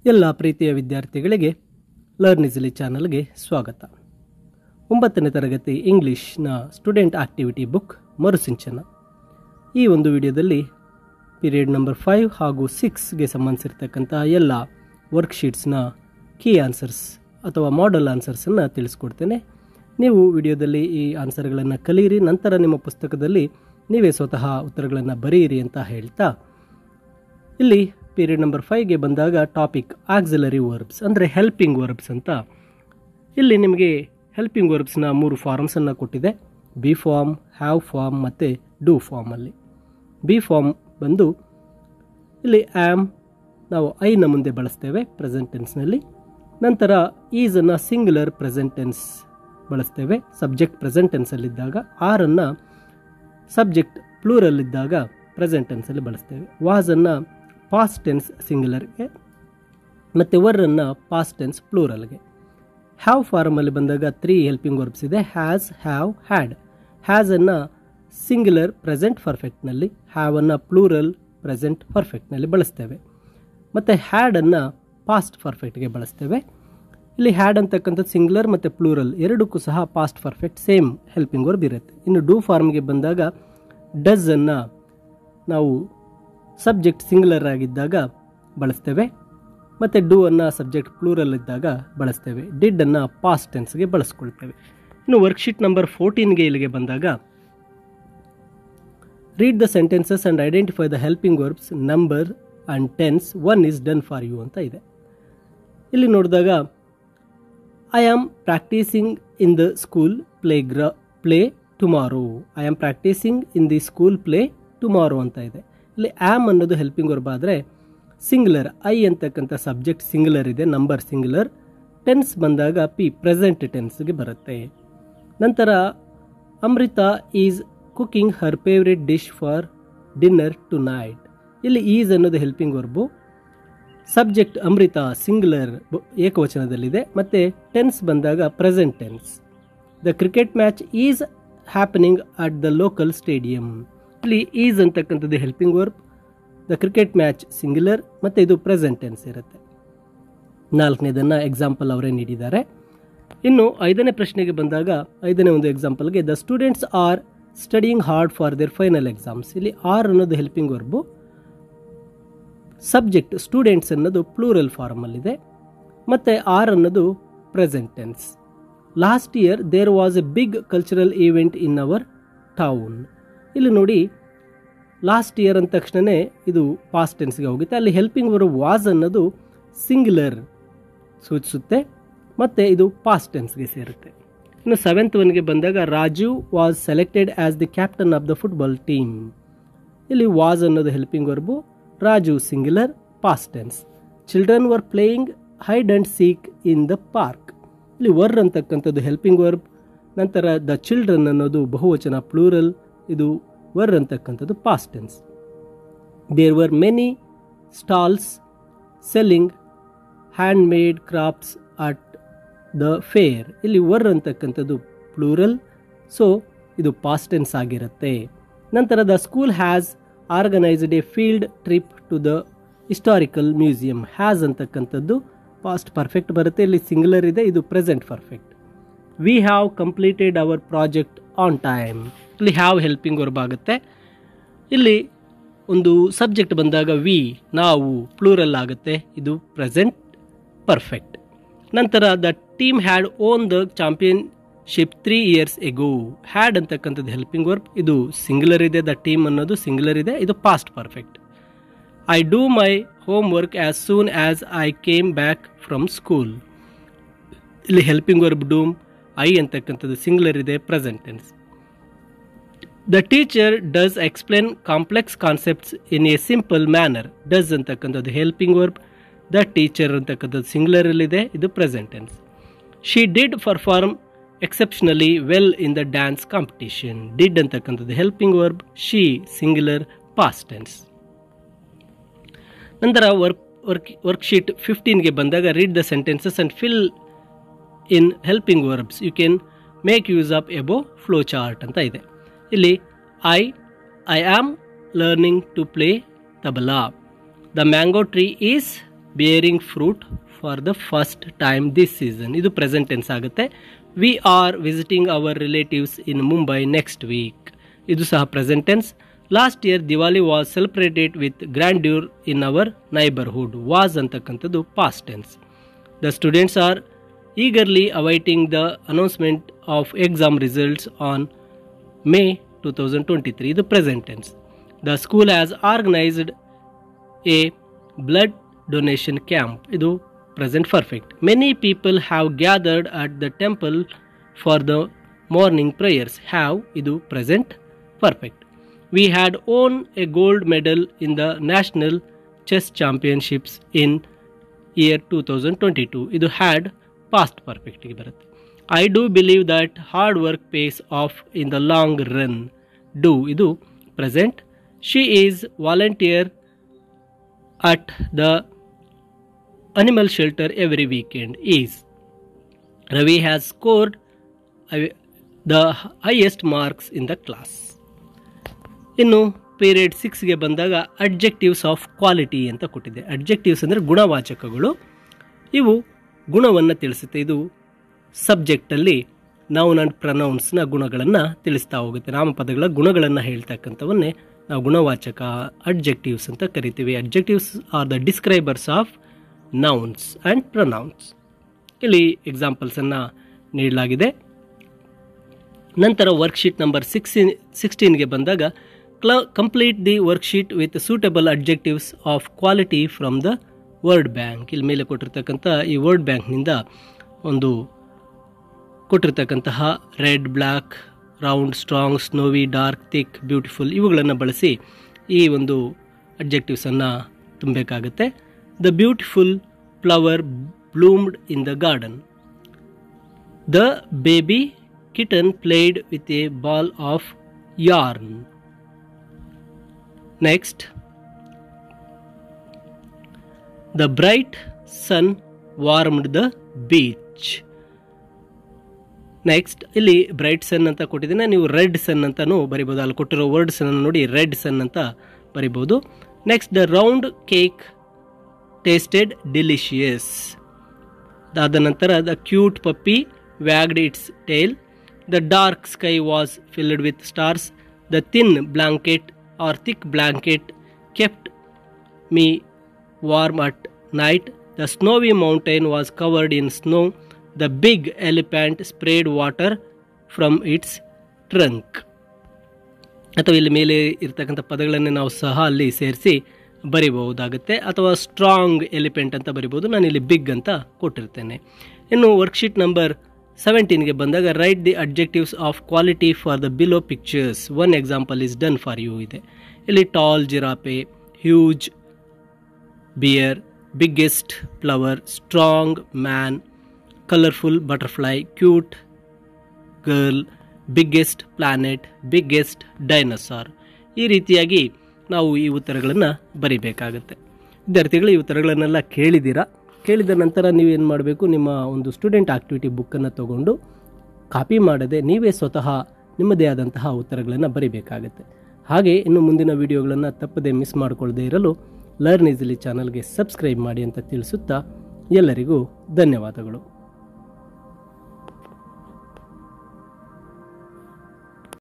ಎಲ್ಲ ಪ್ರೀತಿಯ ವಿದ್ಯಾರ್ಥಿಗಳಿಗೆ ಲರ್ನ್ ಇಸಲಿ ಚಾನಲ್ಗೆ ಸ್ವಾಗತ ಒಂಬತ್ತನೇ ತರಗತಿ ಇಂಗ್ಲಿಷ್ನ ಸ್ಟೂಡೆಂಟ್ ಆಕ್ಟಿವಿಟಿ ಬುಕ್ ಮರುಸಿಂಚನ ಈ ಒಂದು ವಿಡಿಯೋದಲ್ಲಿ ಪೀರಿಯಡ್ ನಂಬರ್ ಫೈವ್ ಹಾಗೂ ಸಿಕ್ಸ್ಗೆ ಸಂಬಂಧಿಸಿರ್ತಕ್ಕಂಥ ಎಲ್ಲ ವರ್ಕ್ಶೀಟ್ಸ್ನ ಕೀ ಆನ್ಸರ್ಸ್ ಅಥವಾ ಮಾಡೆಲ್ ಆನ್ಸರ್ಸನ್ನು ತಿಳಿಸ್ಕೊಡ್ತೇನೆ ನೀವು ವಿಡಿಯೋದಲ್ಲಿ ಈ ಆನ್ಸರ್ಗಳನ್ನು ಕಲಿಯಿರಿ ನಂತರ ನಿಮ್ಮ ಪುಸ್ತಕದಲ್ಲಿ ನೀವೇ ಸ್ವತಃ ಉತ್ತರಗಳನ್ನು ಬರೆಯಿರಿ ಅಂತ ಹೇಳ್ತಾ ಇಲ್ಲಿ ಪೀರಿಯಡ್ ನಂಬರ್ ಫೈವ್ಗೆ ಬಂದಾಗ ಟಾಪಿಕ್ ಆಕ್ಸಿಲರಿ ವರ್ಬ್ಸ್ ಅಂದರೆ ಹೆಲ್ಪಿಂಗ್ ವರ್ಬ್ಸ್ ಅಂತ ಇಲ್ಲಿ ನಿಮಗೆ ಹೆಲ್ಪಿಂಗ್ ವರ್ಬ್ಸ್ನ ಮೂರು ಫಾರ್ಮ್ಸನ್ನು ಕೊಟ್ಟಿದೆ ಬಿ ಫಾರ್ಮ್ ಹ್ಯಾವ್ ಫಾರ್ಮ್ ಮತ್ತು ಡೂ ಫಾರ್ಮಲ್ಲಿ ಬಿ ಫಾರ್ಮ್ ಬಂದು ಇಲ್ಲಿ ಆ್ಯಮ್ ನಾವು ಐನ ಮುಂದೆ ಬಳಸ್ತೇವೆ ಪ್ರೆಸೆಂಟ್ ಟೆನ್ಸ್ನಲ್ಲಿ ನಂತರ ಈಸನ್ನು ಸಿಂಗ್ಯುಲರ್ ಪ್ರೆಸೆಂಟ್ ಟೆನ್ಸ್ ಬಳಸ್ತೇವೆ ಸಬ್ಜೆಕ್ಟ್ ಪ್ರೆಸೆಂಟ್ ಟೆನ್ಸಲ್ಲಿದ್ದಾಗ ಆರನ್ನು ಸಬ್ಜೆಕ್ಟ್ ಪ್ಲೂರಲ್ ಇದ್ದಾಗ ಪ್ರೆಸೆಂಟ್ ಟೆನ್ಸಲ್ಲಿ ಬಳಸ್ತೇವೆ ವಾಸನ್ನು ಪಾಸ್ಟ್ ಟೆನ್ಸ್ ಸಿಂಗ್ಯುಲರ್ಗೆ ಮತ್ತು ವರ್ರನ್ನು ಪಾಸ್ಟ್ ಟೆನ್ಸ್ ಪ್ಲೂರಲ್ಗೆ ಹ್ಯಾವ್ ಫಾರ್ಮಲ್ಲಿ ಬಂದಾಗ ತ್ರೀ ಹೆಲ್ಪಿಂಗ್ ವರ್ಬ್ಸ್ ಇದೆ ಹ್ಯಾಸ್ ಹ್ಯಾವ್ ಹ್ಯಾಡ್ ಹ್ಯಾಸನ್ನು ಸಿಂಗ್ಯುಲರ್ ಪ್ರೆಸೆಂಟ್ ಪರ್ಫೆಕ್ಟ್ನಲ್ಲಿ ಹ್ಯಾವನ್ನು ಪ್ಲೂರಲ್ ಪ್ರೆಸೆಂಟ್ ಪರ್ಫೆಕ್ಟ್ನಲ್ಲಿ ಬಳಸ್ತೇವೆ ಮತ್ತು ಹ್ಯಾಡನ್ನು ಪಾಸ್ಟ್ ಪರ್ಫೆಕ್ಟ್ಗೆ ಬಳಸ್ತೇವೆ ಇಲ್ಲಿ ಹ್ಯಾಡ್ ಅಂತಕ್ಕಂಥದ್ದು ಸಿಂಗ್ಯುಲರ್ ಮತ್ತು ಪ್ಲೂರಲ್ ಎರಡಕ್ಕೂ ಸಹ past perfect same helping verb ಇರುತ್ತೆ ಇನ್ನು ಡೂ ಫಾರ್ಮ್ಗೆ ಬಂದಾಗ ಡಸನ್ನು ನಾವು ಸಬ್ಜೆಕ್ಟ್ ಸಿಂಗ್ಯುಲರ್ ಆಗಿದ್ದಾಗ ಬಳಸ್ತೇವೆ ಮತ್ತು ಡೂ ಅನ್ನು ಸಬ್ಜೆಕ್ಟ್ ಪ್ಲೂರಲ್ ಇದ್ದಾಗ ಬಳಸ್ತೇವೆ ಡಿಡ್ ಅನ್ನು ಪಾಸ್ಟ್ ಟೆನ್ಸ್ಗೆ ಬಳಸ್ಕೊಳ್ತೇವೆ ಇನ್ನು ವರ್ಕ್ಶೀಟ್ ನಂಬರ್ ಫೋರ್ಟೀನ್ಗೆ ಇಲ್ಲಿಗೆ ಬಂದಾಗ read the sentences and identify the helping verbs number and tense one is done for you ಅಂತ ಇದೆ ಇಲ್ಲಿ ನೋಡಿದಾಗ I am practising in the school play ಗ್ರ play tomorrow I am practising in the school play tomorrow ಅಂತ ಇದೆ ಇಲ್ಲಿ am ಅನ್ನೋದು helping verb ಆದರೆ ಸಿಂಗ್ಯುಲರ್ ಐ ಅಂತಕ್ಕಂಥ ಸಬ್ಜೆಕ್ಟ್ ಸಿಂಗ್ಯುಲರ್ ಇದೆ ನಂಬರ್ ಸಿಂಗ್ಯುಲರ್ ಟೆನ್ಸ್ ಬಂದಾಗ ಪಿ ಪ್ರೆಸೆಂಟ್ ಟೆನ್ಸ್ಗೆ ಬರುತ್ತೆ ನಂತರ Amrita is cooking her favourite dish for dinner tonight ಇಲ್ಲಿ ಈಸ್ ಅನ್ನೋದು helping verb subject Amrita singular ಏಕವಚನದಲ್ಲಿದೆ ಮತ್ತು ಟೆನ್ಸ್ ಬಂದಾಗ present tense the cricket match is happening at the local stadium ಇಲ್ಲಿ ಈಸ್ ಅಂತಕ್ಕಂಥದ್ದು helping verb the cricket match singular ಮತ್ತು ಇದು present tense ಇರುತ್ತೆ ನಾಲ್ಕನೇದನ್ನು ಎಕ್ಸಾಂಪಲ್ ಅವರೇ ನೀಡಿದ್ದಾರೆ ಇನ್ನು ಐದನೇ ಪ್ರಶ್ನೆಗೆ ಬಂದಾಗ ಐದನೇ ಒಂದು ಎಕ್ಸಾಂಪಲ್ಗೆ the students are studying hard for their final exams ಇಲ್ಲಿ ಆರ್ ಅನ್ನೋದು ಹೆಲ್ಪಿಂಗ್ ವರ್ಬು ಸಬ್ಜೆಕ್ಟ್ ಸ್ಟೂಡೆಂಟ್ಸ್ ಅನ್ನೋದು ಪ್ಲೂರಲ್ ಫಾರ್ಮಲ್ಲಿದೆ ಮತ್ತು ಆರ್ ಅನ್ನೋದು present tense last year there was a big cultural event in our town ಇಲ್ಲಿ ನೋಡಿ ಲಾಸ್ಟ್ ಇಯರ್ ಅಂದ ತಕ್ಷಣವೇ ಇದು ಪಾಸ್ಟ್ ಟೆನ್ಸ್ಗೆ ಹೋಗುತ್ತೆ ಅಲ್ಲಿ ಹೆಲ್ಪಿಂಗ್ ವರ್ಬ್ ವಾಸ್ ಅನ್ನೋದು ಸಿಂಗ್ಯುಲರ್ ಸೂಚಿಸುತ್ತೆ ಮತ್ತು ಇದು ಪಾಸ್ಟ್ ಟೆನ್ಸ್ಗೆ ಸೇರುತ್ತೆ ಇನ್ನು ಸೆವೆಂತ್ ಒನ್ಗೆ ಬಂದಾಗ Raju was selected as the captain of the football team ಇಲ್ಲಿ ವಾಸ್ ಅನ್ನೋದು helping verb Raju singular past tense children were playing hide and seek in the park ಇಲ್ಲಿ ವರ್ ಅಂತಕ್ಕಂಥದ್ದು ಹೆಲ್ಪಿಂಗ್ ವರ್ಬ್ ನಂತರ ದ ಚಿಲ್ಡ್ರನ್ ಅನ್ನೋದು ಬಹುವಚನ ಪ್ಲೂರಲ್ ಇದು ವರ್ ಅಂತಕ್ಕಂಥದ್ದು past tense there were many stalls selling hand made crafts at the fair ಇಲ್ಲಿ were ಅಂತಕ್ಕಂಥದ್ದು plural so ಇದು ಪಾಸ್ಟ್ ಟೆನ್ಸ್ ಆಗಿರುತ್ತೆ ನಂತರ the school has organised a field trip to the historical museum has ಅಂತಕ್ಕಂಥದ್ದು past perfect ಬರುತ್ತೆ ಇಲ್ಲಿ singular ಇದೆ ಇದು present perfect we have completed our project on time ಇಲ್ಲಿ ಹ್ಯಾವ್ ಹೆಲ್ಪಿಂಗ್ ವರ್ಬ್ ಆಗುತ್ತೆ ಇಲ್ಲಿ ಒಂದು ಸಬ್ಜೆಕ್ಟ್ ಬಂದಾಗ ವಿ ನಾವು ಪ್ಲೂರಲ್ ಆಗುತ್ತೆ ಇದು ಪ್ರೆಸೆಂಟ್ ಪರ್ಫೆಕ್ಟ್ ನಂತರ the team had won the championship three years ago had ಅಂತಕ್ಕಂಥದ್ದು ಹೆಲ್ಪಿಂಗ್ ವರ್ಬ್ ಇದು ಸಿಂಗ್ಯುಲರ್ ಇದೆ ದ ಟೀಮ್ ಅನ್ನೋದು ಸಿಂಗ್ಯುಲರ್ ಇದೆ ಇದು past perfect I do my homework as soon as I came back from school ಇಲ್ಲಿ helping verb do I ಅಂತಕ್ಕಂಥದ್ದು singular ಇದೆ present tense the teacher does explain complex concepts in a simple manner does ಅಂತಕ್ಕಂಥದ್ದು helping verb the teacher ಅಂತಕ್ಕಂಥದ್ದು ಸಿಂಗ್ಯುಲರಲ್ಲಿದೆ ಇದು present tense she did perform exceptionally well in the dance competition did ಅಂತಕ್ಕಂಥದ್ದು helping verb she singular past tense ನಂತರ work work worksheet ಫಿಫ್ಟೀನ್ಗೆ ಬಂದಾಗ read the sentences and fill in helping verbs you can make use of above flow chart ಅಂತ ಇದೆ ಇಲ್ಲಿ I I am learning to play tabla the mango tree is bearing fruit for the first time this season ಇದು present tense ಆಗುತ್ತೆ V are visiting our relatives in Mumbai next week ಇದು ಸಹ present tense last year Diwali was celebrated with grandeur in our neighbourhood was ಅಂತಕ್ಕಂಥದ್ದು past tense the students are eagerly awaiting the announcement of exam results on May two thousand twenty three ಇದು present tense the school has organised a blood donation camp ಇದು present perfect many people have gathered at the temple for the morning prayers have ಇದು present perfect we had won a gold medal in the national chess championships in year two thousand twenty two ಇದು had past ಪರ್ಫೆಕ್ಟಿಗೆ ಬರುತ್ತೆ I do believe that hard work pays off in the long run do ಇದು present she is volunteer at the animal shelter every weekend is Ravi has scored the highest marks in the class ಇನ್ನು period ಸಿಕ್ಸ್ಗೆ ಬಂದಾಗ adjectives of quality ಅಂತ ಕೊಟ್ಟಿದೆ adjectives ಅಂದರೆ ಗುಣವಾಚಕಗಳು ಇವು ಗುಣವನ್ನು ತಿಳಿಸುತ್ತೆ ಇದು ಸಬ್ಜೆಕ್ಟಲ್ಲಿ ನಾವು ನನ್ನ ಪ್ರನೌನ್ಸ್ನ ಗುಣಗಳನ್ನು ತಿಳಿಸ್ತಾ ಹೋಗುತ್ತೆ ನಾಮಪದಗಳ ಗುಣಗಳನ್ನು ಹೇಳ್ತಕ್ಕಂಥವನ್ನೇ ನಾವು ಗುಣವಾಚಕ ಅಡ್ಜೆಕ್ಟಿವ್ಸ್ ಅಂತ ಕರಿತೀವಿ adjectives are the describers of nouns and pronouns ಇಲ್ಲಿ ಎಕ್ಸಾಂಪಲ್ಸನ್ನು ನೀಡಲಾಗಿದೆ ನಂತರ ವರ್ಕ್ಶೀಟ್ ನಂಬರ್ ಸಿಕ್ಸ್ಟೀನ್ ಸಿಕ್ಸ್ಟೀನ್ಗೆ ಬಂದಾಗ ಕ್ಲ complete the worksheet with suitable adjectives of quality from the word bank ಇಲ್ಲಿ ಮೇಲೆ ಕೊಟ್ಟಿರ್ತಕ್ಕಂಥ ಈ ವರ್ಡ್ ಬ್ಯಾಂಕ್ನಿಂದ ಒಂದು ಕೊಟ್ಟಿರ್ತಕ್ಕಂತಹ red black round strong snowy dark thick beautiful ಇವುಗಳನ್ನು ಬಳಸಿ ಈ ಒಂದು ಅಡ್ಜೆಕ್ಟಿವ್ಸನ್ನು ತುಂಬಬೇಕಾಗುತ್ತೆ the beautiful flower bloomed in the garden the baby kitten played with a ball of yarn. Next, the bright sun warmed the beach. Next ಇಲ್ಲಿ bright sun ಅಂತ ಕೊಟ್ಟಿದ್ದೀನಿ ನೀವು ರೆಡ್ ಸನ್ ಅಂತಾನು ಬರಿಬೋದು ಅಲ್ಲಿ ಕೊಟ್ಟಿರೋ ವರ್ಡ್ಸ್ ಅನ್ನು ನೋಡಿ ರೆಡ್ ಸನ್ ಅಂತ ಬರಿಬೋದು next the round cake tasted delicious ಅದಾದ ನಂತರ the cute puppy wagged its tail the dark sky was filled with stars the thin blanket or thick blanket kept me warm at night the snowy mountain was covered in snow the big elephant sprayed water from its trunk ಅಥವಾ ಇಲ್ಲಿ ಮೇಲೆ ಇರ್ತಕ್ಕಂಥ ಪದಗಳನ್ನು ನಾವು ಸಹ ಅಲ್ಲಿ ಸೇರಿಸಿ ಬರಿಬಹುದಾಗುತ್ತೆ ಅಥವಾ ಸ್ಟ್ರಾಂಗ್ ಎಲಿಫೆಂಟ್ ಅಂತ ಬರಿಬೋದು ನಾನು ಇಲ್ಲಿ ಬಿಗ್ ಅಂತ ಕೊಟ್ಟಿರ್ತೇನೆ ಇನ್ನು ವರ್ಕ್ಶೀಟ್ ನಂಬರ್ ಸೆವೆಂಟೀನ್ಗೆ ಬಂದಾಗ write the adjectives of quality for the below pictures one example is done for you ಇದೆ ಇಲ್ಲಿ tall giraffe huge bear biggest flower strong man colourful butterfly cute girl biggest planet biggest dinosaur ಈ ರೀತಿಯಾಗಿ ನಾವು ಈ ಉತ್ತರಗಳನ್ನು ಬರಿಬೇಕಾಗತ್ತೆ ವಿದ್ಯಾರ್ಥಿಗಳು ಈ ಉತ್ತರಗಳನ್ನೆಲ್ಲ ಕೇಳಿದ್ದೀರಾ ಕೇಳಿದ ನಂತರ ನೀವೇನು ಮಾಡಬೇಕು ನಿಮ್ಮ ಒಂದು ಸ್ಟೂಡೆಂಟ್ ಆಕ್ಟಿವಿಟಿ ಬುಕ್ಕನ್ನು ತಗೊಂಡು ಕಾಪಿ ಮಾಡದೆ ನೀವೇ ಸ್ವತಃ ನಿಮ್ಮದೇ ಆದಂತಹ ಉತ್ತರಗಳನ್ನು ಬರಿಬೇಕಾಗತ್ತೆ ಹಾಗೆ ಇನ್ನು ಮುಂದಿನ ವಿಡಿಯೋಗಳನ್ನು ತಪ್ಪದೆ ಮಿಸ್ ಮಾಡಿಕೊಳ್ಳದೆ ಇರಲು ಲರ್ನ್ ಈಸಿಲಿ ಚಾನಲ್ಗೆ ಸಬ್ಸ್ಕ್ರೈಬ್ ಮಾಡಿ ಅಂತ ತಿಳಿಸುತ್ತಾ ಎಲ್ಲರಿಗೂ ಧನ್ಯವಾದಗಳು